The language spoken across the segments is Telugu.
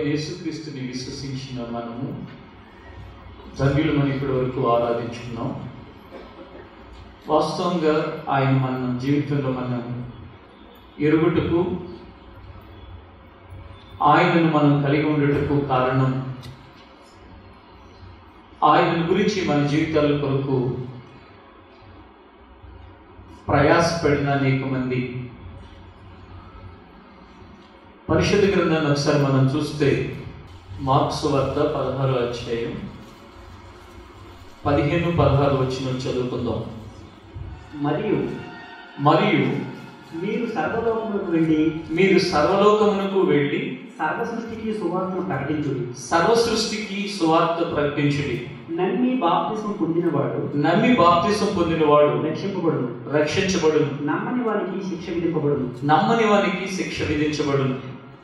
యేసుక్రీస్తుని విశ్వసించిన మనము ధన్యులమని ఇప్పటి వరకు ఆరాధించుకున్నాం వాస్తవంగా ఆయన మన జీవితంలో మనం ఎరుగుటకు ఆయనను మనం కలిగి ఉండటకు కారణం ఆయన గురించి మన జీవితాల కొరకు ప్రయాసపడిన అనేక మంది పరిషత్ గ్రంథాన్ని ఒకసారి మనం చూస్తే మార్క్స్ వార్త పదహారు అధ్యాయం పదిహేను పదహారు వచ్చిన చదువుకుందాం మరియు మరియు మీరు సర్వలోకములకు వెళ్ళి మీరు సర్వలోకమునకు వెళ్ళి సర్వ సృష్టికి సువార్తను ప్రకటించుడి సర్వ సృష్టికి సువార్త ప్రకటించుడి నమ్మి బాప్తిసం పొందినవాడు నమ్మి బాప్తిసం పొందినవాడు రక్షింపబడును రక్షించబడును నమ్మని వారికి శిక్ష విధింపబడును నమ్మని వానికి శిక్ష విధించబడును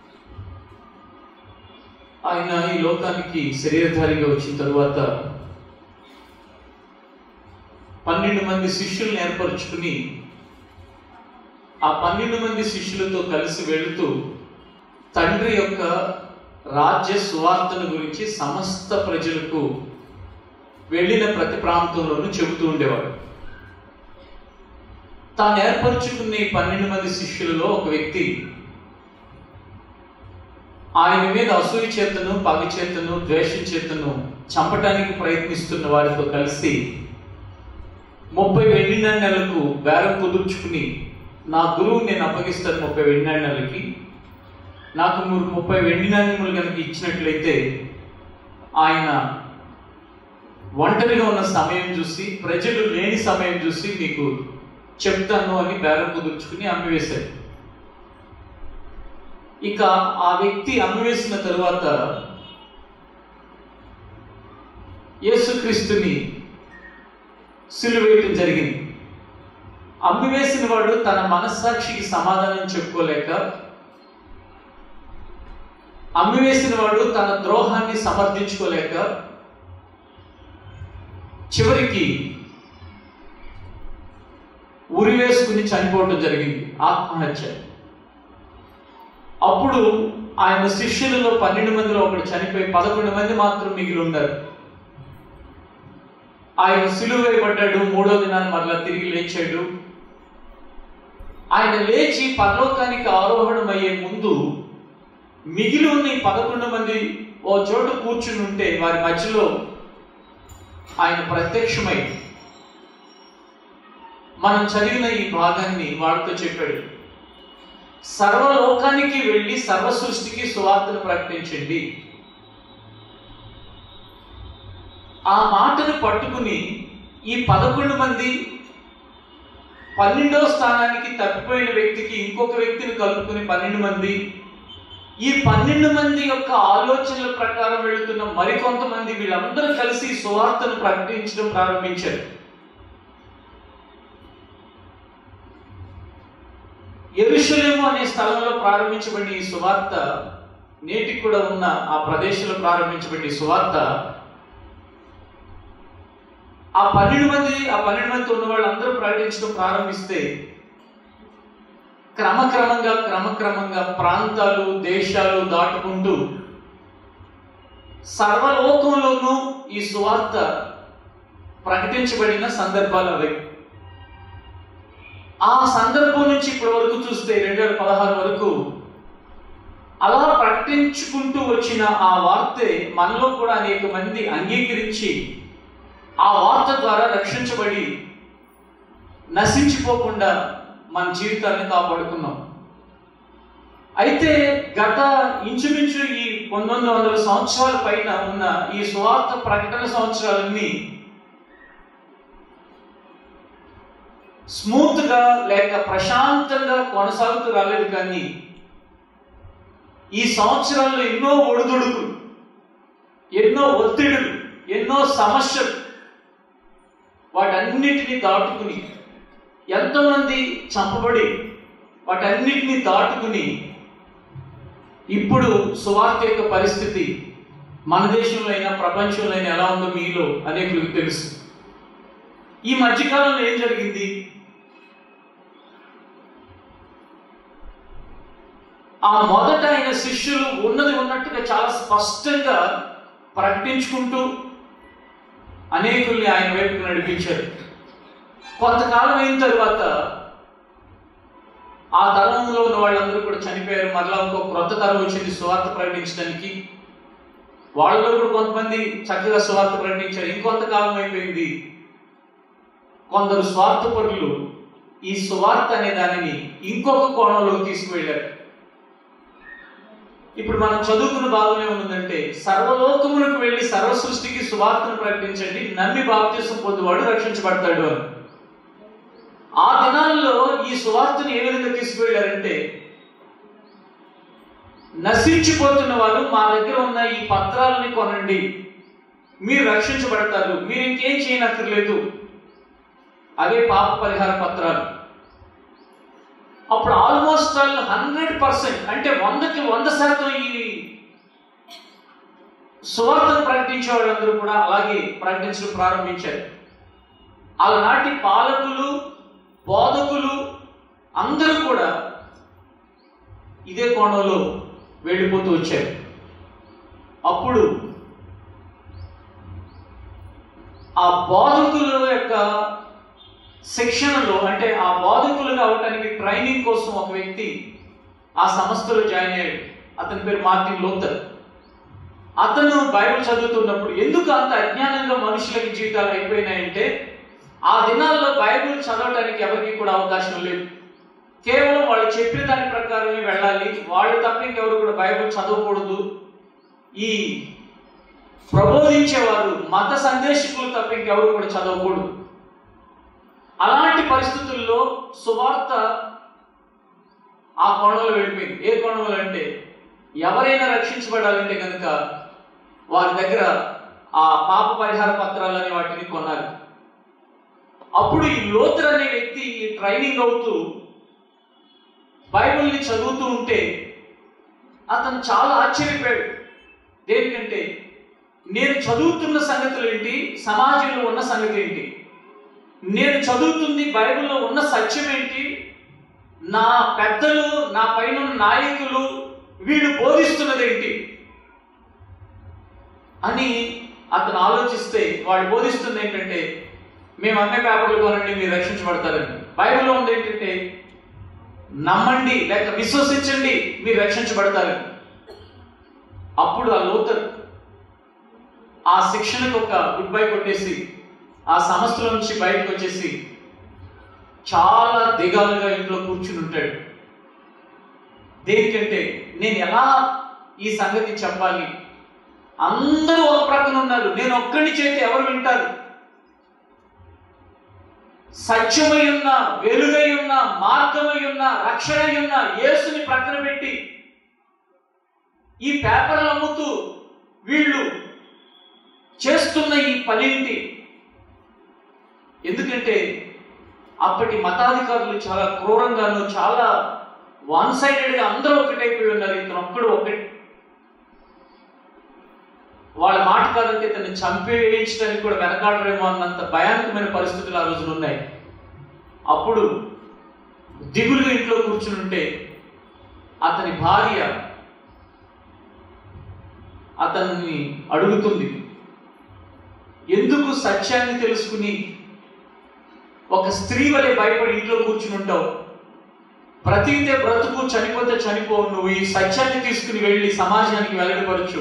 ఆయన ఈ లోకానికి శరీరధారిగా వచ్చిన తరువాత పన్నెండు మంది శిష్యుల్ని ఏర్పరచుకుని ఆ పన్నెండు మంది శిష్యులతో కలిసి వెళుతూ తండ్రి యొక్క రాజ్య సువార్తను గురించి సమస్త ప్రజలకు వెళ్ళిన ప్రతి ప్రాంతంలోనూ చెబుతూ ఉండేవాడు తాను ఏర్పరచుకున్న ఈ పన్నెండు మంది శిష్యులలో ఒక వ్యక్తి ఆయన మీద అసూయ చేతను పగ చేతను ద్వేషం చేతను చంపటానికి ప్రయత్నిస్తున్న వారితో కలిసి ముప్పై వెండి నాణ్యాలకు బేరం కుదుర్చుకుని నా గురువు నేను అప్పగిస్తాను ముప్పై వెండి నాణ్యాలకి నాకు మీరు ముప్పై వెండి నాణ్యములు కనుక ఇచ్చినట్లయితే ఆయన ఒంటరిగా ఉన్న సమయం చూసి ప్రజలు లేని సమయం చూసి మీకు చెప్తాను అని బేరం కుదుర్చుకుని అమ్మివేశాడు ఇక ఆ వ్యక్తి అమ్మివేసిన తరువాత యేసుక్రీస్తుని సిలువేయటం జరిగింది అమ్మివేసిన వాడు తన మనస్సాక్షికి సమాధానం చెప్పుకోలేక అమ్మివేసిన వాడు తన ద్రోహాన్ని సమర్థించుకోలేక చివరికి ఉరి వేసుకుని చనిపోవటం జరిగింది ఆత్మహత్య అప్పుడు ఆయన శిష్యులలో పన్నెండు మందిలో ఒకడు చనిపోయి పదకొండు మంది మాత్రం మిగిలి ఉన్నారు ఆయన సిలువ వేయబడ్డాడు మూడో దినాన్ని మరలా తిరిగి లేచాడు ఆయన లేచి పరలోకానికి ఆరోహణం అయ్యే ముందు మిగిలి ఉన్న ఈ పదకొండు మంది ఓ చోట కూర్చుని ఉంటే వారి మధ్యలో ఆయన ప్రత్యక్షమై మనం చదివిన ఈ భాగాన్ని వాళ్ళతో చెప్పాడు సర్వలోకానికి వెళ్ళి సర్వ సృష్టికి సువార్తను ప్రకటించండి ఆ మాటను పట్టుకుని ఈ పదకొండు మంది పన్నెండవ స్థానానికి తప్పిపోయిన వ్యక్తికి ఇంకొక వ్యక్తిని కలుపుకుని పన్నెండు మంది ఈ పన్నెండు మంది యొక్క ఆలోచనల ప్రకారం వెళుతున్న మరికొంతమంది వీళ్ళందరూ కలిసి ఈ సువార్తను ప్రకటించడం ప్రారంభించారు ఎరుషలేము అనే స్థలంలో ప్రారంభించబడిన ఈ సువార్త నేటికి కూడా ఉన్న ఆ ప్రదేశంలో ప్రారంభించబడిన ఈ సువార్త ఆ పన్నెండు మంది ఆ పన్నెండు మంది ఉన్న వాళ్ళందరూ ప్రకటించడం ప్రారంభిస్తే క్రమక్రమంగా క్రమక్రమంగా ప్రాంతాలు దేశాలు దాటుకుంటూ సర్వలోకంలోనూ ఈ సువార్త ప్రకటించబడిన సందర్భాలు అవి ఆ సందర్భం నుంచి ఇప్పటి వరకు చూస్తే రెండు వేల పదహారు వరకు అలా ప్రకటించుకుంటూ వచ్చిన ఆ వార్తే మనలో కూడా అనేక మంది అంగీకరించి ఆ వార్త ద్వారా రక్షించబడి నశించిపోకుండా మన జీవితాన్ని కాపాడుకున్నాం అయితే గత ఇంచుమించు ఈ పంతొమ్మిది వందల సంవత్సరాల పైన ఉన్న ఈ స్వార్థ ప్రకటన సంవత్సరాలన్నీ స్మూత్ గా లేక ప్రశాంతంగా కొనసాగుతూ రాలేదు కానీ ఈ సంవత్సరాల్లో ఎన్నో ఒడిదుడుకులు ఎన్నో ఒత్తిడులు ఎన్నో సమస్యలు వాటన్నిటిని దాటుకుని ఎంతోమంది చంపబడి వాటన్నిటిని దాటుకుని ఇప్పుడు సువార్త యొక్క పరిస్థితి మన దేశంలో అయినా ప్రపంచంలో అయినా ఎలా ఉందో మీలో అనేకులకు తెలుసు ఈ మధ్యకాలంలో ఏం జరిగింది ఆ మొదట ఆయన శిష్యులు ఉన్నది ఉన్నట్టుగా చాలా స్పష్టంగా ప్రకటించుకుంటూ అనేకుల్ని ఆయన వైపుకు నడిపించారు కొంతకాలం అయిన తర్వాత ఆ తరంలో ఉన్న వాళ్ళందరూ కూడా చనిపోయారు మరలా ఇంకో క్రొత్త తరం వచ్చింది సువార్త ప్రకటించడానికి వాళ్ళలో కూడా కొంతమంది చక్కగా సువార్త ప్రకటించారు ఇంకొంతకాలం అయిపోయింది కొందరు స్వార్థపరులు ఈ సువార్త అనే దానిని ఇంకొక కోణంలోకి తీసుకువెళ్ళారు ఇప్పుడు మనం చదువుకున్న భాగం ఏముందంటే సర్వలోకములకు వెళ్ళి సర్వ సృష్టికి సువార్తను ప్రకటించండి నమ్మి బాప్తీసం పొందువాడు రక్షించబడతాడు అని ఆ దినాల్లో ఈ సువార్తను ఏ విధంగా తీసుకువెళ్ళారంటే నశించిపోతున్న వారు మా దగ్గర ఉన్న ఈ పత్రాలని కొనండి మీరు రక్షించబడతారు మీరు ఇంకేం చేయనక్కర్లేదు అవే పాప పరిహార పత్రాలు అప్పుడు ఆల్మోస్ట్ ఆల్ హండ్రెడ్ పర్సెంట్ అంటే వందకి వంద శాతం ఈ సువార్తను ప్రకటించే వాళ్ళందరూ కూడా అలాగే ప్రకటించడం ప్రారంభించారు అలనాటి పాలకులు బోధకులు అందరూ కూడా ఇదే కోణంలో వెళ్ళిపోతూ వచ్చారు అప్పుడు ఆ బోధకుల యొక్క శిక్షణలో అంటే ఆ బోధకులుగా అవటానికి ట్రైనింగ్ కోసం ఒక వ్యక్తి ఆ సంస్థలో జాయిన్ అయ్యాడు అతని పేరు మార్టిన్ లోతర్ అతను బైబిల్ చదువుతున్నప్పుడు ఎందుకు అంత అజ్ఞానంగా మనుషులకి జీవితాలు అయిపోయినాయంటే ఆ దినాల్లో బైబిల్ చదవడానికి ఎవరికి కూడా అవకాశం లేదు కేవలం వాళ్ళు చెప్పిన దాని ప్రకారమే వెళ్ళాలి వాళ్ళు తప్ప ఇంకెవరు కూడా బైబిల్ చదవకూడదు ఈ ప్రబోధించేవారు మత సందేశకులు తప్ప ఇంకెవరు కూడా చదవకూడదు అలాంటి పరిస్థితుల్లో సువార్త ఆ కోణంలో వెళ్ళిపోయింది ఏ కోణంలో అంటే ఎవరైనా రక్షించబడాలంటే కనుక వారి దగ్గర ఆ పాప పరిహార పత్రాలని వాటిని కొనాలి అప్పుడు ఈ లోతర్ అనే వ్యక్తి ఈ ట్రైనింగ్ అవుతూ బైబిల్ని చదువుతూ ఉంటే అతను చాలా ఆశ్చర్యపోయాడు దేనికంటే నేను చదువుతున్న సంగతులు ఏంటి సమాజంలో ఉన్న సంగతి ఏంటి నేను చదువుతుంది బైబిల్లో ఉన్న సత్యం ఏంటి నా పెద్దలు నా పైన ఉన్న నాయకులు వీళ్ళు బోధిస్తున్నది ఏంటి అని అతను ఆలోచిస్తే వాడు బోధిస్తుంది ఏంటంటే మేము అమ్మే పేపర్లు కొనండి మీరు రక్షించబడతారని బైబిల్లో ఉంది ఏంటంటే నమ్మండి లేక విశ్వసించండి మీరు రక్షించబడతారని అప్పుడు ఆ లోతర్ ఆ శిక్షణకు ఒక గుడ్ బై కొట్టేసి ఆ సంస్థల నుంచి బయటకు వచ్చేసి చాలా దిగాలుగా ఇంట్లో కూర్చుని ఉంటాడు దేనికంటే నేను ఎలా ఈ సంగతి చెప్పాలి అందరూ ఒక ప్రక్కన ఉన్నారు నేను ఒక్కడి చేతి ఎవరు వింటారు సత్యమై ఉన్న వెలుగై ఉన్న మార్గమై ఉన్న రక్షణై ఉన్న యేసుని ప్రక్కన పెట్టి ఈ పేపర్లు అమ్ముతూ వీళ్ళు చేస్తున్న ఈ పనేంటి ఎందుకంటే అప్పటి మతాధికారులు చాలా క్రూరంగాను చాలా వన్ సైడెడ్గా అందరూ ఒకటైపోయి ఉన్నారు ఇతను ఒక్కడు ఒకటి వాళ్ళ మాట కాదంటే ఇతన్ని చంపేయించడానికి కూడా వెనకాడరేమో అన్నంత భయానకమైన పరిస్థితులు ఆ రోజున ఉన్నాయి అప్పుడు దిగులుగా ఇంట్లో కూర్చుని ఉంటే అతని భార్య అతన్ని అడుగుతుంది ఎందుకు సత్యాన్ని తెలుసుకుని ఒక స్త్రీ వలె భయపడి ఇంట్లో కూర్చుని ఉంటావు ప్రతితే బ్రతుకు చనిపోతే చనిపో నువ్వు ఈ సత్యాన్ని తీసుకుని వెళ్ళి సమాజానికి వెల్లడిపరచు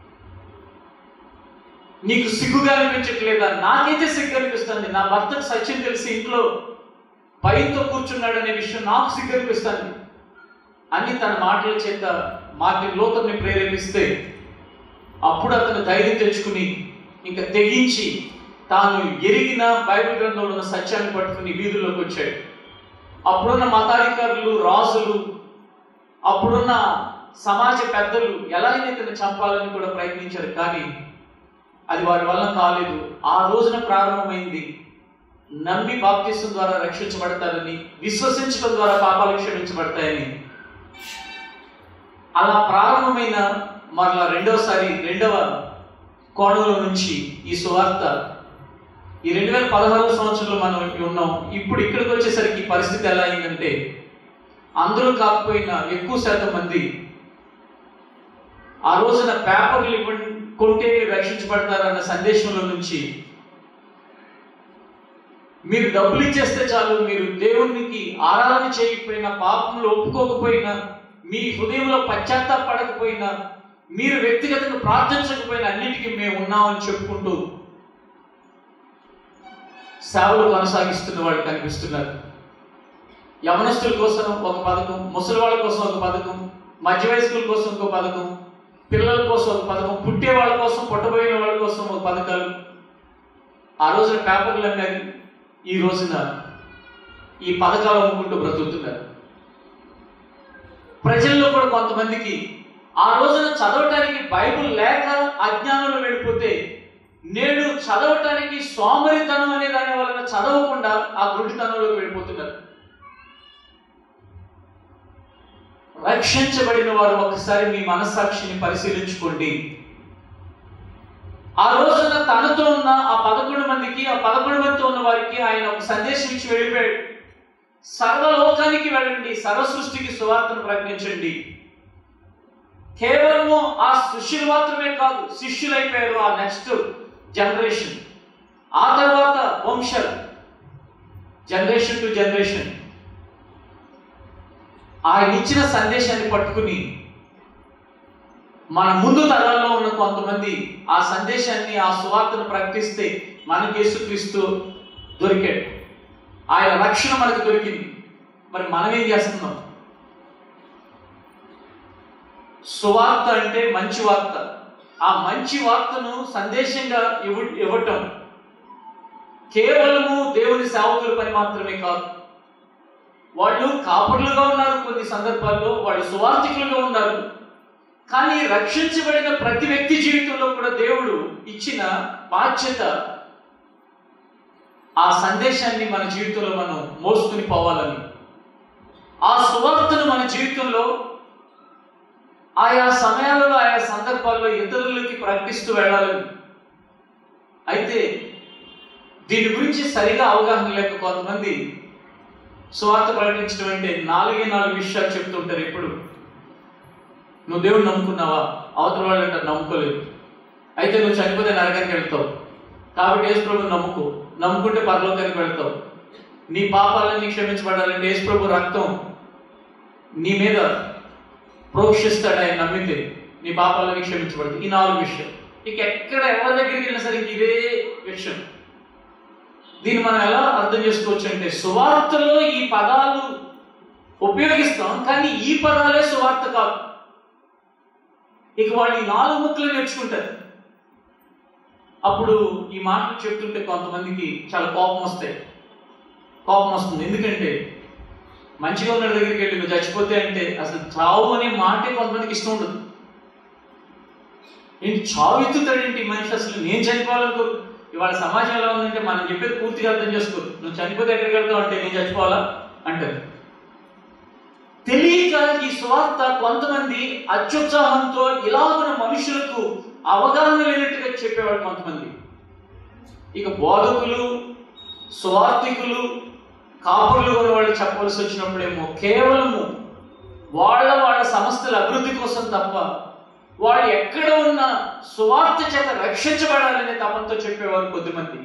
నీకు సిగ్గుగా అనిపించట్లేదా నాకైతే సిగ్గు అనిపిస్తుంది నా భర్తకు సత్యం తెలిసి ఇంట్లో భయంతో కూర్చున్నాడు అనే విషయం నాకు సిగ్గు అనిపిస్తుంది అని తన మాటల చేత మార్టిన్ లోతర్ని ప్రేరేపిస్తే అప్పుడు అతను ధైర్యం తెచ్చుకుని ఇంకా తెగించి తాను ఎరిగిన బైబిల్ గ్రంథంలో ఉన్న సత్యాన్ని పట్టుకుని వీధుల్లోకి వచ్చాడు అప్పుడున్న మతాధికారులు రాజులు అప్పుడున్న సమాజ పెద్దలు ఎలాగైనా ఇతను చంపాలని కూడా ప్రయత్నించారు కానీ అది వారి వల్ల కాలేదు ఆ రోజున ప్రారంభమైంది నమ్మి బాప్తిస్తం ద్వారా రక్షించబడతారని విశ్వసించడం ద్వారా పాపాలు క్షమించబడతాయని అలా ప్రారంభమైన మరలా రెండవసారి రెండవ కోణంలో నుంచి ఈ సువార్త ఈ రెండు వేల పదహారవ సంవత్సరంలో మనం ఉన్నాం ఇప్పుడు ఇక్కడికి వచ్చేసరికి పరిస్థితి ఎలా అయిందంటే అందరూ కాకపోయినా ఎక్కువ శాతం మంది ఆ రోజున పేపర్లు ఇవ్వండి కొంటే మీరు రక్షించబడతారన్న సందేశంలో నుంచి మీరు డబ్బులు ఇచ్చేస్తే చాలు మీరు దేవునికి ఆరాధన చేయకపోయినా పాపంలో ఒప్పుకోకపోయినా మీ హృదయంలో పశ్చాత్తాపడకపోయినా మీరు వ్యక్తిగతంగా ప్రార్థించకపోయినా అన్నిటికీ మేము ఉన్నామని చెప్పుకుంటూ సేవలు కొనసాగిస్తున్న వాళ్ళు కనిపిస్తున్నారు యవనస్తుల కోసం ఒక పథకం ముసలి వాళ్ళ కోసం ఒక పథకం మధ్య వయస్కుల కోసం ఒక పథకం పిల్లల కోసం ఒక పథకం పుట్టే వాళ్ళ కోసం పుట్టబోయిన వాళ్ళ కోసం ఒక పథకాలు ఆ రోజున పేపర్లు అన్నారు ఈ రోజున ఈ పథకాలు అమ్ముకుంటూ బ్రతుకుతున్నారు ప్రజల్లో కూడా కొంతమందికి ఆ రోజున చదవటానికి బైబిల్ లేక అజ్ఞానంలో వెళ్ళిపోతే నేడు చదవటానికి సోమరితనం అనే దాని వలన చదవకుండా ఆ గుడితనంలోకి వెళ్ళిపోతున్నారు రక్షించబడిన వారు ఒకసారి మీ మనస్సాక్షిని పరిశీలించుకోండి ఆ రోజున తనతో ఉన్న ఆ పదకొండు మందికి ఆ పదకొండు మందితో ఉన్న వారికి ఆయన ఒక సందేశం ఇచ్చి వెళ్ళిపోయాడు సర్వలోకానికి వెళ్ళండి సర్వ సృష్టికి సువార్తను ప్రకటించండి కేవలము ఆ శిష్యులు మాత్రమే కాదు శిష్యులైపోయారు ఆ నెక్స్ట్ జనరేషన్ ఆ తర్వాత వంశం జనరేషన్ టు జనరేషన్ ఆయన ఇచ్చిన సందేశాన్ని పట్టుకుని మన ముందు తరాల్లో ఉన్న కొంతమంది ఆ సందేశాన్ని ఆ సువార్తను ప్రకటిస్తే మనకి యేసుక్రీస్తు దొరికాడు ఆయన రక్షణ మనకు దొరికింది మరి మనం ఏం చేస్తున్నాం సువార్త అంటే మంచి వార్త ఆ మంచి వార్తను సందేశంగా ఇవ్వ ఇవ్వటం కేవలము దేవుని సేవకుల పని మాత్రమే కాదు వాళ్ళు కాపురులుగా ఉన్నారు కొన్ని సందర్భాల్లో వాళ్ళు సువార్థికులుగా ఉన్నారు కానీ రక్షించబడిన ప్రతి వ్యక్తి జీవితంలో కూడా దేవుడు ఇచ్చిన బాధ్యత ఆ సందేశాన్ని మన జీవితంలో మనం మోసుకుని పోవాలని ఆ సువార్తను మన జీవితంలో ఆయా సమయాలలో ఆయా సందర్భాల్లో ఇతరులకి ప్రకటిస్తూ వెళ్ళాలని అయితే దీని గురించి సరిగా అవగాహన లేక కొంతమంది సువార్త ప్రకటించడం అంటే నాలుగే నాలుగు విషయాలు చెప్తుంటారు ఎప్పుడు నువ్వు దేవుడు నమ్ముకున్నావా అవతల వాళ్ళు అంటే నమ్ముకోలేదు అయితే నువ్వు చనిపోతే నరకానికి వెళ్తావు కాబట్టి యేసు ప్రభు నమ్ముకో నమ్ముకుంటే పరలోకానికి వెళ్తావు నీ పాపాలన్నీ క్షమించబడాలంటే యేసు ప్రభు రక్తం నీ మీద ప్రోక్షిస్తాడు ఆయన నమ్మితే నీ పాపాలన్నీ క్షమించబడతాయి ఈ నాలుగు విషయం ఇక ఎక్కడ ఎవరి దగ్గరికి వెళ్ళినా సరే ఇంక ఇదే విషయం దీన్ని మనం ఎలా అర్థం చేసుకోవచ్చు అంటే సువార్తలో ఈ పదాలు ఉపయోగిస్తాం కానీ ఈ పదాలే సువార్త కాదు ఇక వాళ్ళు ఈ నాలుగు ముక్కలు నేర్చుకుంటారు అప్పుడు ఈ మాటలు చెప్తుంటే కొంతమందికి చాలా కోపం వస్తాయి కోపం వస్తుంది ఎందుకంటే మంచిగా ఉన్న దగ్గరికి వెళ్ళి నువ్వు చచ్చిపోతే అంటే అసలు చావు అనే మాటే కొంతమందికి ఇష్టం ఉండదు ఏంటి చావు ఎత్తుతాడేంటి ఈ మనిషి అసలు నేను చనిపోవాలనుకో ఇవాళ సమాజం ఎలా ఉందంటే మనం చెప్పేది పూర్తిగా అర్థం చేసుకోరు నువ్వు చనిపోతే ఎక్కడికి వెళ్తావు అంటే నేను చచ్చిపోవాలా అంటారు తెలియక ఈ స్వార్థ కొంతమంది అత్యుత్సాహంతో ఇలాగున మనుషులకు అవగాహన లేనట్టుగా చెప్పేవాడు కొంతమంది ఇక బోధకులు స్వార్థికులు కాపురులు ఉన్న వాళ్ళు చెప్పవలసి వచ్చినప్పుడేమో కేవలము వాళ్ళ వాళ్ళ సంస్థల అభివృద్ధి కోసం తప్ప వాళ్ళు ఎక్కడ ఉన్న సువార్త చేత రక్షించబడాలనే తపంతో చెప్పేవారు కొద్దిమంది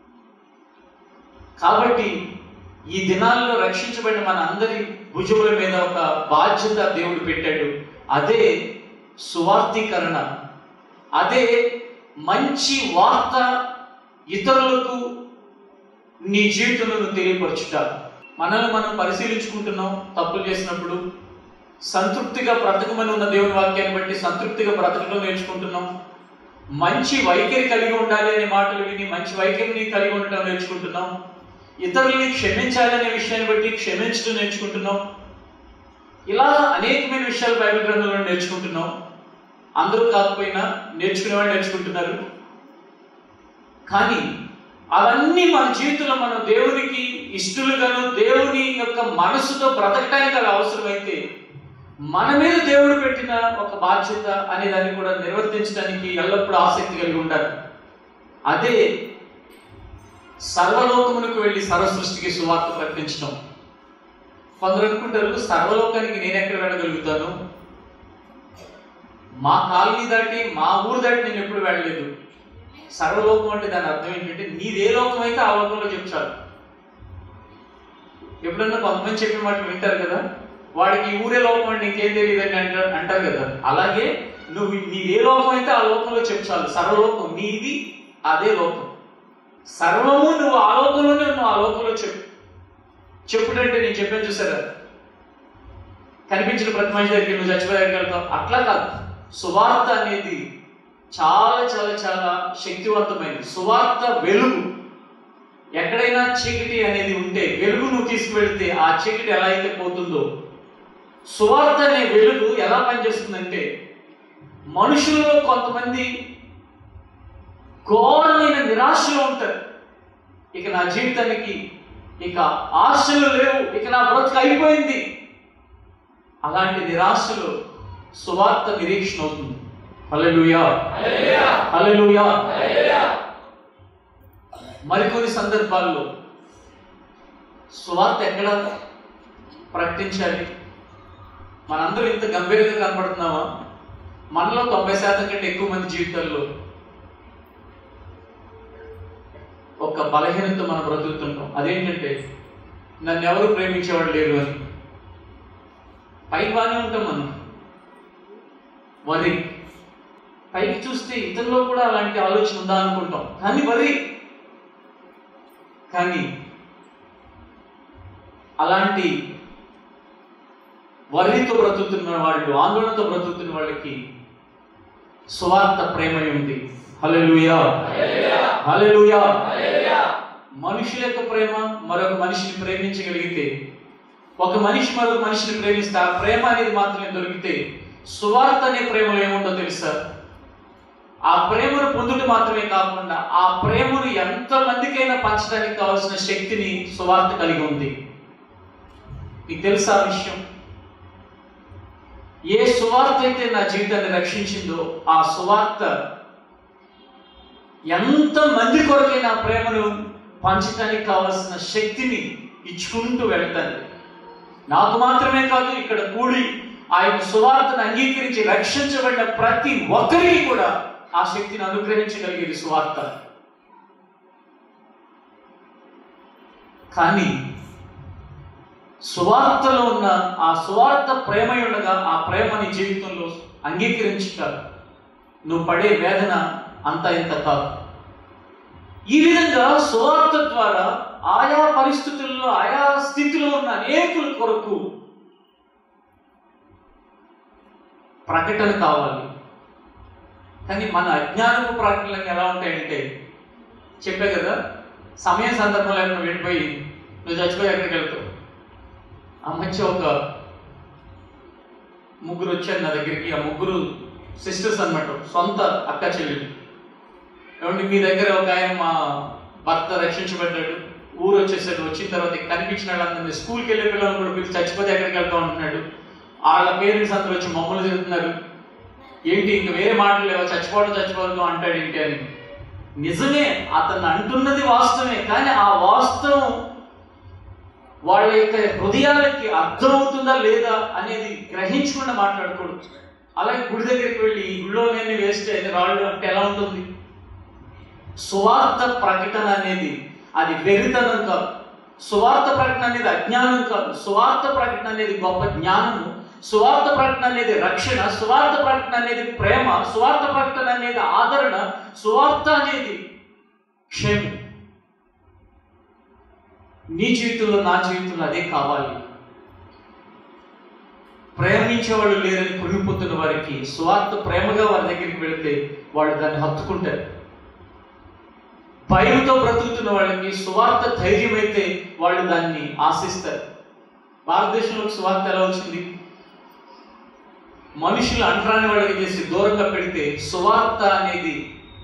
కాబట్టి ఈ దినాల్లో రక్షించబడిన మన అందరి భుజముల మీద ఒక బాధ్యత దేవుడు పెట్టాడు అదే సువార్థీకరణ అదే మంచి వార్త ఇతరులకు నీ జీవితంలో నువ్వు తెలియపరచుట మనల్ని మనం పరిశీలించుకుంటున్నాం తప్పులు చేసినప్పుడు సంతృప్తిగా బ్రతకమని ఉన్న దేవుని వాక్యాన్ని బట్టి సంతృప్తిగా బ్రతకడం నేర్చుకుంటున్నాం మంచి వైఖరి కలిగి ఉండాలి అనే మాటలు విని మంచి వైఖరిని కలిగి ఉండటం నేర్చుకుంటున్నాం ఇతరుల్ని క్షమించాలనే విషయాన్ని బట్టి క్షమించడం నేర్చుకుంటున్నాం ఇలా అనేకమైన విషయాలు బైబిల్ గ్రంథంలో నేర్చుకుంటున్నాం అందరూ కాకపోయినా నేర్చుకునే వాళ్ళు నేర్చుకుంటున్నారు కానీ అవన్నీ మన జీవితంలో మనం దేవునికి ఇష్టలుగాను దేవుని యొక్క మనసుతో బ్రతకటానికి అవి అవసరమైతే మన మీద దేవుడు పెట్టిన ఒక బాధ్యత అనే దాన్ని కూడా నిర్వర్తించడానికి ఎల్లప్పుడూ ఆసక్తి కలిగి ఉండాలి అదే సర్వలోకమునకు వెళ్ళి సర్వ సృష్టికి సువార్త ప్రకటించడం కొందరు అనుకుంటారు సర్వలోకానికి నేను ఎక్కడ వెళ్ళగలుగుతాను మా కాలనీ దాటి మా ఊరు దాటి నేను ఎప్పుడు వెళ్ళలేదు సర్వలోకం అంటే దాని అర్థం ఏంటంటే నీదే లోకం అయితే ఆ లోకంలో చెప్తారు ఎప్పుడన్నా కొంతమంది చెప్పిన మాట వింటారు కదా వాడికి ఈ ఊరే లోకం అంటే ఇంకేం తెలియదు అని అంటారు అంటారు కదా అలాగే నువ్వు నీది ఏ లోకం అయితే ఆ లోకంలో చెప్పాలి సర్వలోకం నీది అదే లోకం సర్వము నువ్వు ఆ లోకంలోనే నువ్వు ఆ లోకంలో చెప్పు చెప్పుడంటే నేను చెప్పాను చూసారా కనిపించిన ప్రతి మనిషి దగ్గరికి నువ్వు చచ్చిపోయే దగ్గరికి వెళ్తావు అట్లా కాదు సువార్త అనేది చాలా చాలా చాలా శక్తివంతమైనది సువార్త వెలుగు ఎక్కడైనా చీకటి అనేది ఉంటే వెలుగు నువ్వు తీసుకువెళ్తే ఆ చీకటి ఎలా అయితే పోతుందో సువార్త అనే వెలుగు ఎలా పనిచేస్తుందంటే మనుషుల్లో కొంతమంది ఘోరమైన నిరాశలో ఉంటారు ఇక నా జీవితానికి ఇక ఆశలు లేవు ఇక నా బ్రతుకు అయిపోయింది అలాంటి నిరాశలో సువార్త నిరీక్షణ అవుతుంది హల్లెలూయా హల్లెలూయా మరికొన్ని సందర్భాల్లో సువార్త ఎక్కడ ప్రకటించాలి మనందరూ ఇంత గంభీరంగా కనపడుతున్నామా మనలో తొంభై శాతం కంటే ఎక్కువ మంది జీవితాల్లో ఒక బలహీనత మనం బ్రతుకుతుంటాం అదేంటంటే నన్ను ఎవరు ప్రేమించేవాడు లేరు అని పైకి బాగానే ఉంటాం మనం వరి పైకి చూస్తే ఇతరులో కూడా అలాంటి ఆలోచన ఉందా అనుకుంటాం కానీ వరి కానీ అలాంటి వర్రితో బ్రతుకుతున్న వాళ్ళు ఆందోళనతో బ్రతుకుతున్న వాళ్ళకి సువార్త ప్రేమ ఉంది హల్లెలూయా హల్లెలూయా మనుషుల యొక్క ప్రేమ మరొక మనిషిని ప్రేమించగలిగితే ఒక మనిషి మరొక మనిషిని ప్రేమిస్తే ఆ ప్రేమ అనేది మాత్రమే దొరికితే సువార్త అనే ప్రేమలో ఏముందో తెలుసా ఆ ప్రేమను పొందుట మాత్రమే కాకుండా ఆ ప్రేమను ఎంత మందికైనా పంచడానికి కావాల్సిన శక్తిని సువార్త కలిగి ఉంది మీకు తెలుసా ఆ విషయం ఏ సువార్త అయితే నా జీవితాన్ని రక్షించిందో ఆ సువార్త ఎంత మంది కొరకై నా ప్రేమను పంచడానికి కావాల్సిన శక్తిని ఇచ్చుకుంటూ వెళ్తాను నాకు మాత్రమే కాదు ఇక్కడ కూడి ఆ యొక్క సువార్తను అంగీకరించి రక్షించబడిన ప్రతి ఒక్కరికి కూడా ఆ శక్తిని అనుగ్రహించగలిగేది సువార్త కానీ సువార్తలో ఉన్న ఆ సువార్త ప్రేమ ఉండగా ఆ ప్రేమ నీ జీవితంలో అంగీకరించుట నువ్వు పడే వేదన అంత ఇంత కాదు ఈ విధంగా సువార్త ద్వారా ఆయా పరిస్థితుల్లో ఆయా స్థితిలో ఉన్న అనేకుల కొరకు ప్రకటన కావాలి కానీ మన అజ్ఞానపు ప్రకటనలు ఎలా ఉంటాయంటే చెప్పే కదా సమయం సందర్భం లేకుండా వెళ్ళిపోయి నువ్వు చచ్చిపోయి ఎక్కడికి వెళ్తావు ఆ మధ్య ఒక ముగ్గురు వచ్చారు నా దగ్గరికి ఆ ముగ్గురు సిస్టర్స్ అన్నమాట సొంత అక్క చెల్లెలు ఏమంటే మీ దగ్గర ఒక ఆయన మా భర్త రక్షించబడ్డాడు ఊరు వచ్చేసాడు వచ్చిన తర్వాత ఇక కనిపించిన వాళ్ళందరినీ స్కూల్కి వెళ్ళే పిల్లలు కూడా పిలిచి చచ్చిపోతే ఎక్కడికి వెళ్తాం అంటున్నాడు వాళ్ళ పేరెంట్స్ అందరూ వచ్చి మమ్మల్ని తిరుగుతున్నారు ఏంటి ఇంక వేరే మాటలు లేవా చచ్చిపోవడం చచ్చిపోవడం అంటాడు ఏంటి అని నిజమే అతను అంటున్నది వాస్తవమే కానీ ఆ వాస్తవం వాళ్ళ యొక్క హృదయాలకి అర్థమవుతుందా లేదా అనేది గ్రహించకుండా మాట్లాడకూడదు అలాగే గుడి దగ్గరికి వెళ్ళి ఈ గుడిలో నేను వేస్తే అది రాళ్ళు అంటే ఎలా ఉంటుంది సువార్త ప్రకటన అనేది అది వెరితనం కాదు సువార్త ప్రకటన అనేది అజ్ఞానం కాదు సువార్త ప్రకటన అనేది గొప్ప జ్ఞానము సువార్త ప్రకటన అనేది రక్షణ సువార్త ప్రకటన అనేది ప్రేమ సువార్త ప్రకటన అనేది ఆదరణ సువార్త అనేది క్షేమం నీ జీవితంలో నా జీవితంలో అదే కావాలి ప్రేమించేవాళ్ళు లేరని కురిగిపోతున్న వారికి స్వార్థ ప్రేమగా వారి దగ్గరికి వెళితే వాళ్ళు దాన్ని హత్తుకుంటారు భయంతో బ్రతుకుతున్న వాళ్ళకి సువార్త ధైర్యం అయితే వాళ్ళు దాన్ని ఆశిస్తారు భారతదేశంలో సువార్త ఎలా వచ్చింది మనుషులు అంటరాని వాళ్ళకి చేసి దూరంగా పెడితే సువార్త అనేది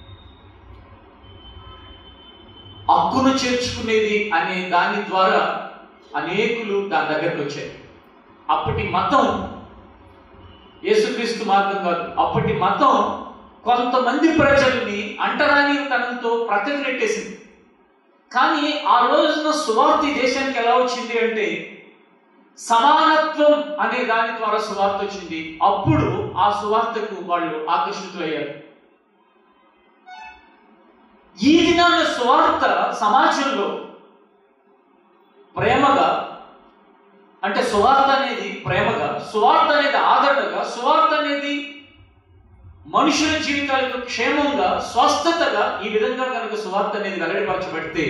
హక్కును చేర్చుకునేది అనే దాని ద్వారా అనేకులు దాని దగ్గరకు వచ్చారు అప్పటి మతం యేసుక్రీస్తు మార్గం కాదు అప్పటి మతం కొంతమంది ప్రజల్ని అంటరాని తనంతో ప్రక్కకు నెట్టేసింది కానీ ఆ రోజున సువార్తి దేశానికి ఎలా వచ్చింది అంటే సమానత్వం అనే దాని ద్వారా సువార్త వచ్చింది అప్పుడు ఆ సువార్తకు వాళ్ళు ఆకర్షితులయ్యారు ఈ దినాన సువార్త సమాజంలో ప్రేమగా అంటే సువార్త అనేది ప్రేమగా సువార్త అనేది ఆదరణగా సువార్త అనేది మనుషుల జీవితాలకు క్షేమంగా స్వస్థతగా ఈ విధంగా కనుక సువార్త అనేది వెల్లడిపరచబడితే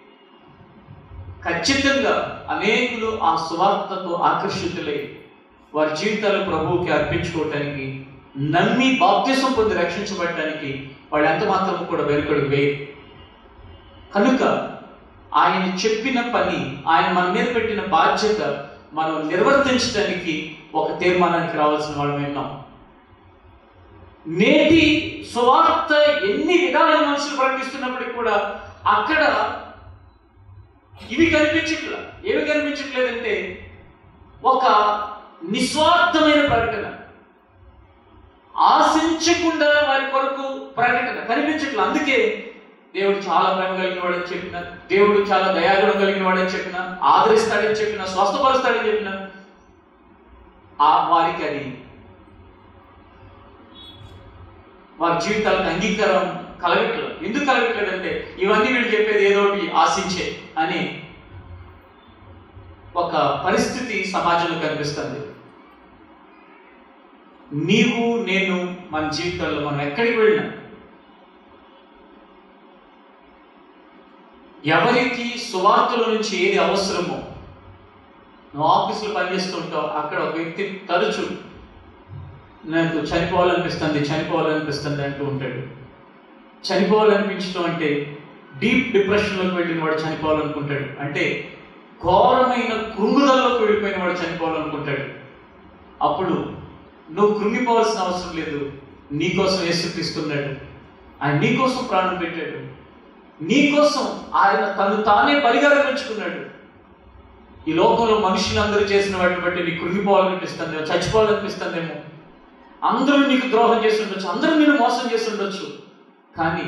ఖచ్చితంగా అనేకులు ఆ సువార్తకు ఆకర్షితులై వారి జీవితాలు ప్రభువుకి అర్పించుకోవటానికి నమ్మి బాప్తిసం పొంది రక్షించబడటానికి వాళ్ళు ఎంత మాత్రం కూడా వెనుకడుగు వేయరు కనుక ఆయన చెప్పిన పని ఆయన మన మీద పెట్టిన బాధ్యత మనం నిర్వర్తించడానికి ఒక తీర్మానానికి రావాల్సిన వాళ్ళం ఉన్నాం నేటి సువార్త ఎన్ని విధాలుగా మనుషులు ప్రకటిస్తున్నప్పటికీ కూడా అక్కడ ఇవి కనిపించట్లా ఏమి కనిపించట్లేదంటే ఒక నిస్వార్థమైన ప్రకటన ఆశించకుండా వారి కొరకు ప్రకటన కనిపించట్లా అందుకే దేవుడు చాలా ప్రేమ కలిగిన వాడని చెప్పిన దేవుడు చాలా దయాగుణం కలిగిన వాడని చెప్పిన ఆదరిస్తాడని చెప్పిన స్వస్థపరుస్తాడని చెప్పిన ఆ వారికి అది వారి జీవితాలకు అంగీకారం కలగట్లేదు ఎందుకు కలగట్లేదంటే ఇవన్నీ వీళ్ళు చెప్పేది ఏదో ఒకటి ఆశించే అని ఒక పరిస్థితి సమాజంలో కనిపిస్తుంది నీవు నేను మన జీవితాల్లో మనం ఎక్కడికి వెళ్ళినా ఎవరికి సువార్తల నుంచి ఏది అవసరమో నువ్వు ఆఫీసులో పనిచేస్తుంటావు అక్కడ ఒక వ్యక్తి తరచు నాకు చనిపోవాలనిపిస్తుంది చనిపోవాలనిపిస్తుంది అంటూ ఉంటాడు చనిపోవాలనిపించడం అంటే డీప్ డిప్రెషన్లోకి వెళ్ళిన వాడు చనిపోవాలనుకుంటాడు అంటే ఘోరమైన కృంగుదల్లోకి వెళ్ళిపోయిన వాడు చనిపోవాలనుకుంటాడు అప్పుడు నువ్వు కృంగిపోవాల్సిన అవసరం లేదు నీకోసం యేసుక్రీస్తున్నాడు ఆయన నీకోసం ప్రాణం పెట్టాడు నీకోసం ఆయన తను తానే పరిగారం పెంచుకున్నాడు ఈ లోకంలో మనుషులందరూ చేసిన వాటిని బట్టి నీకు కృంగిపోవాలనిపిస్తుందేమో చచ్చిపోవాలనిపిస్తుందేమో అందరూ నీకు ద్రోహం చేసి ఉండొచ్చు అందరూ నేను మోసం చేసి ఉండొచ్చు కానీ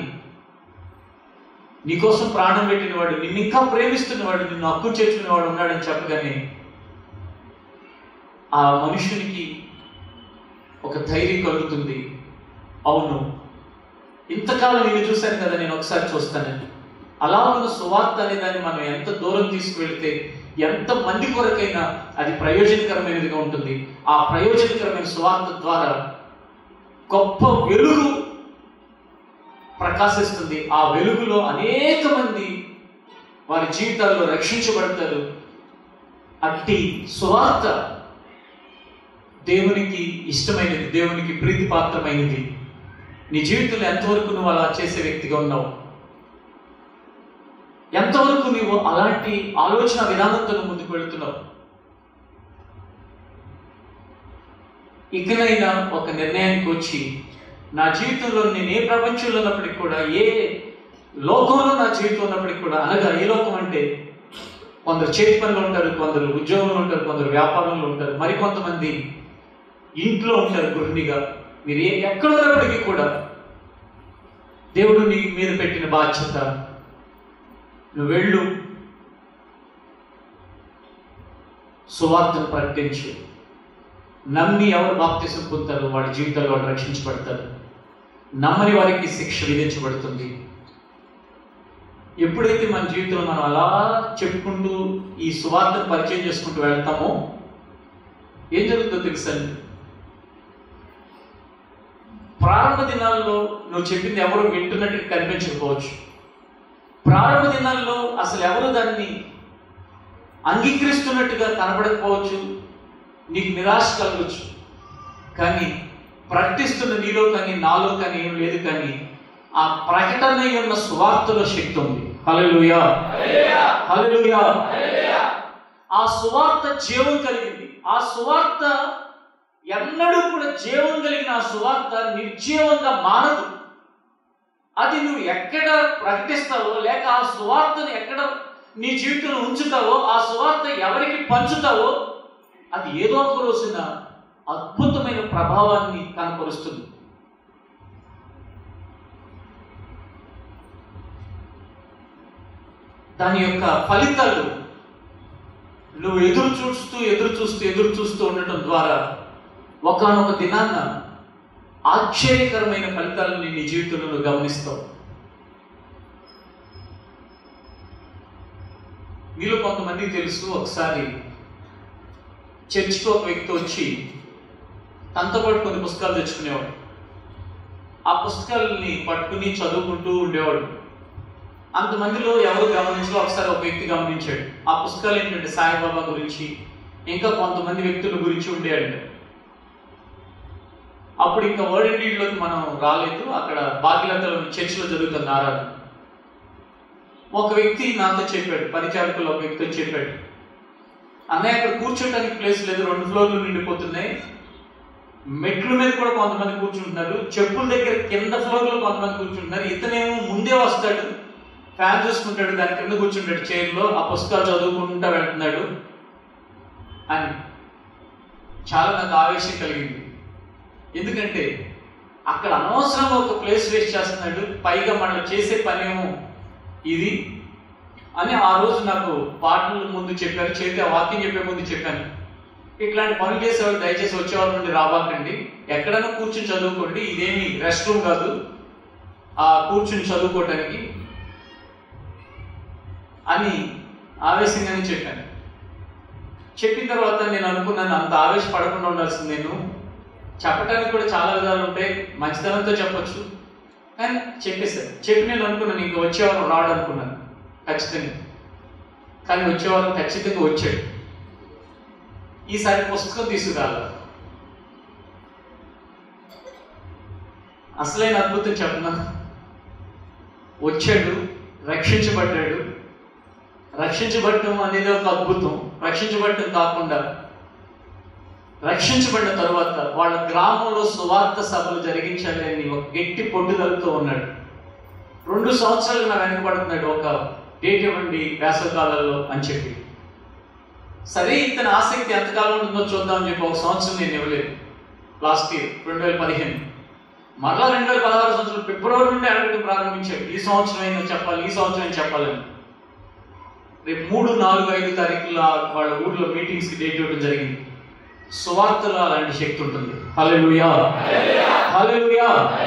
నీకోసం ప్రాణం పెట్టినవాడు నిన్ను ఇంకా ప్రేమిస్తున్నవాడు నిన్ను హక్కు చేర్చుకునేవాడు ఉన్నాడని చెప్పగానే ఆ మనుషునికి ఒక ధైర్యం కలుగుతుంది అవును ఇంతకాలం నేను చూశాను కదా నేను ఒకసారి చూస్తానని అలా ఉన్న సువార్త అనే దాన్ని మనం ఎంత దూరం తీసుకువెళ్తే ఎంత మంది కొరకైనా అది ప్రయోజనకరమైనదిగా ఉంటుంది ఆ ప్రయోజనకరమైన సువార్త ద్వారా గొప్ప వెలుగు ప్రకాశిస్తుంది ఆ వెలుగులో అనేక మంది వారి జీవితాల్లో రక్షించబడతారు అట్టి సువార్త దేవునికి ఇష్టమైనది దేవునికి ప్రీతిపాత్రమైనది నీ జీవితంలో ఎంతవరకు నువ్వు అలా చేసే వ్యక్తిగా ఉన్నావు ఎంతవరకు నువ్వు అలాంటి ఆలోచన విధానంతో నువ్వు ముందుకు వెళుతున్నావు ఇకనైనా ఒక నిర్ణయానికి వచ్చి నా జీవితంలో నేను ఏ ప్రపంచంలో ఉన్నప్పటికీ కూడా ఏ లోకంలో నా జీవితం ఉన్నప్పటికీ కూడా అనగా ఏ లోకం అంటే కొందరు చేతి పనులు ఉంటారు కొందరు ఉద్యోగంలో ఉంటారు కొందరు వ్యాపారంలో ఉంటారు మరికొంతమంది ఇంట్లో ఉంటారు గృహిణిగా మీరు ఏ ఎక్కడ ఉన్నప్పటికీ కూడా దేవుడు నీ మీద పెట్టిన బాధ్యత నువ్వు వెళ్ళు సువార్తను ప్రకటించు నమ్మి ఎవరు బాప్తిసం పొందుతారో వాడి జీవితాల్లో వాడు రక్షించబడతారు నమ్మని వారికి శిక్ష విధించబడుతుంది ఎప్పుడైతే మన జీవితంలో మనం అలా చెప్పుకుంటూ ఈ సువార్తను పరిచయం చేసుకుంటూ వెళ్తామో ఏం జరుగుతుందో తెలుసండి ప్రారంభ దినాల్లో నువ్వు చెప్పింది ఎవరు వింటున్నట్టు కనిపించకపోవచ్చు ప్రారంభ దినాల్లో అసలు ఎవరు దాన్ని అంగీకరిస్తున్నట్టుగా కనపడకపోవచ్చు నీకు నిరాశ కలగచ్చు కానీ ప్రకటిస్తున్న నీలో కానీ నాలో కానీ ఏం లేదు కానీ ఆ ప్రకటన ఉన్న సువార్తలో శక్తి ఉంది హల్లెలూయా హల్లెలూయా ఆ సువార్త జీవం కలిగింది ఆ సువార్త ఎన్నడూ కూడా జీవం కలిగిన ఆ సువార్త నిర్జీవంగా మారదు అది నువ్వు ఎక్కడ ప్రకటిస్తావో లేక ఆ సువార్తను ఎక్కడ నీ జీవితంలో ఉంచుతావో ఆ సువార్త ఎవరికి పంచుతావో అది ఏదో ఒక రోజున అద్భుతమైన ప్రభావాన్ని కనపరుస్తుంది దాని యొక్క ఫలితాలు నువ్వు ఎదురు చూస్తూ ఎదురు చూస్తూ ఎదురు చూస్తూ ఉండటం ద్వారా ఒకనొక దినాన్న ఆశ్చర్యకరమైన ఫలితాలను నీ జీవితంలో నువ్వు గమనిస్తావు మీలో కొంతమంది తెలుసు ఒకసారి చర్చికి ఒక వ్యక్తి వచ్చి తనతో పాటు కొన్ని పుస్తకాలు తెచ్చుకునేవాడు ఆ పుస్తకాలని పట్టుకుని చదువుకుంటూ ఉండేవాడు అంతమందిలో ఎవరు గమనించలో ఒకసారి ఒక వ్యక్తి గమనించాడు ఆ పుస్తకాలు ఏంటంటే సాయిబాబా గురించి ఇంకా కొంతమంది వ్యక్తుల గురించి ఉండేయండి అప్పుడు ఇంకా వర్డ్ అండ్ డీడ్లోకి మనం రాలేదు అక్కడ బాగిలతలో చర్చిలో జరుగుతుంది ఆరాధన ఒక వ్యక్తి నాతో చెప్పాడు పరిచారకులు ఒక వ్యక్తి చెప్పాడు అన్నయ్య అక్కడ కూర్చోడానికి ప్లేస్ లేదు రెండు ఫ్లోర్లు నిండిపోతున్నాయి మెట్ల మీద కూడా కొంతమంది కూర్చుంటున్నారు చెప్పుల దగ్గర కింద ఫ్లోర్లో కొంతమంది కూర్చుంటున్నారు ఇతనేమో ముందే వస్తాడు ఫ్యాన్ చూసుకుంటాడు దాని కింద కూర్చుంటాడు చైర్లో ఆ పుస్తకాలు చదువుకుంటా వెళ్తున్నాడు అని చాలా నాకు ఆవేశం కలిగింది ఎందుకంటే అక్కడ అనవసరంగా ఒక ప్లేస్ వేస్ట్ చేస్తున్నాడు పైగా మనం చేసే పనేమో ఇది అని ఆ రోజు నాకు పాటల ముందు చెప్పారు చేతి ఆ వాక్యం చెప్పే ముందు చెప్పాను ఇట్లాంటి పనులు చేసేవాళ్ళు దయచేసి వచ్చేవాళ్ళ నుండి రాబాకండి ఎక్కడైనా కూర్చుని చదువుకోండి ఇదేమి రెస్ట్ రూమ్ కాదు ఆ కూర్చుని చదువుకోవటానికి అని ఆవేశంగానే చెప్పాను చెప్పిన తర్వాత నేను అనుకున్నాను అంత ఆవేశపడకుండా ఉండాల్సింది నేను చెప్పడానికి కూడా చాలా విధాలు ఉంటాయి మంచితనంతో చెప్పొచ్చు కానీ చెప్పేశాను చెప్పి నేను అనుకున్నాను ఇంక వచ్చేవారం రాడు అనుకున్నాను ఖచ్చితంగా కానీ వచ్చేవారం ఖచ్చితంగా వచ్చాడు ఈసారి పుస్తకం తీసుకురాలి అసలైన అద్భుతం చెప్పనా వచ్చాడు రక్షించబడ్డాడు రక్షించబడటం అనేది ఒక అద్భుతం రక్షించబడటం కాకుండా రక్షించబడిన తర్వాత వాళ్ళ గ్రామంలో సువార్త సభలు జరిగించాలి అని ఒక గట్టి పట్టుదలతో ఉన్నాడు రెండు సంవత్సరాలు నా వెనకబడుతున్నాడు ఒక డేట్ ఇవ్వండి వేసవకాలంలో అని చెప్పి సరే ఇతని ఆసక్తి ఎంతకాలం ఉంటుందో చూద్దామని చెప్పి ఒక సంవత్సరం నేను ఇవ్వలేదు లాస్ట్ ఇయర్ రెండు వేల పదిహేను మరలా రెండు వేల పదహారు సంవత్సరం ఫిబ్రవరి నుండి అడగడం ప్రారంభించాడు ఈ సంవత్సరం అయినా చెప్పాలి ఈ సంవత్సరం అయినా చెప్పాలని రేపు మూడు నాలుగు ఐదు తారీఖుల వాళ్ళ ఊర్లో మీటింగ్స్కి డేట్ ఇవ్వడం జరిగింది సువార్తలో అలాంటి శక్తి ఉంటుంది హల్లెలూయా హల్లెలూయా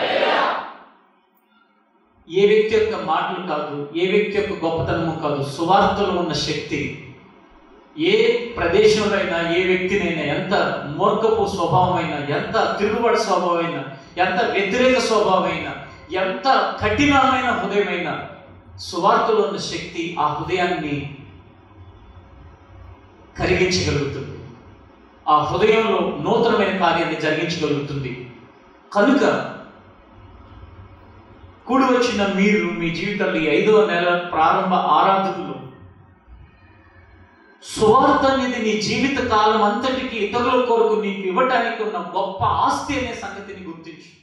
ఏ వ్యక్తి యొక్క మాటలు కాదు ఏ వ్యక్తి యొక్క గొప్పతనము కాదు సువార్తలో ఉన్న శక్తి ఏ ప్రదేశంలో అయినా ఏ వ్యక్తినైనా ఎంత మూర్ఖపు స్వభావమైనా ఎంత తిరుగుబాటు స్వభావమైనా ఎంత వ్యతిరేక స్వభావమైనా ఎంత కఠినమైన హృదయమైన సువార్తలో ఉన్న శక్తి ఆ హృదయాన్ని కరిగించగలుగుతుంది ఆ హృదయంలో నూతనమైన కార్యాన్ని జరిగించగలుగుతుంది కనుక కూడి వచ్చిన మీరు మీ జీవితంలో ఈ ఐదవ నెల ప్రారంభ ఆరాధకులు సువార్త అనేది నీ జీవిత కాలం అంతటికి ఇతరుల కొరకు నీకు ఇవ్వటానికి ఉన్న గొప్ప ఆస్తి అనే సంగతిని గుర్తించు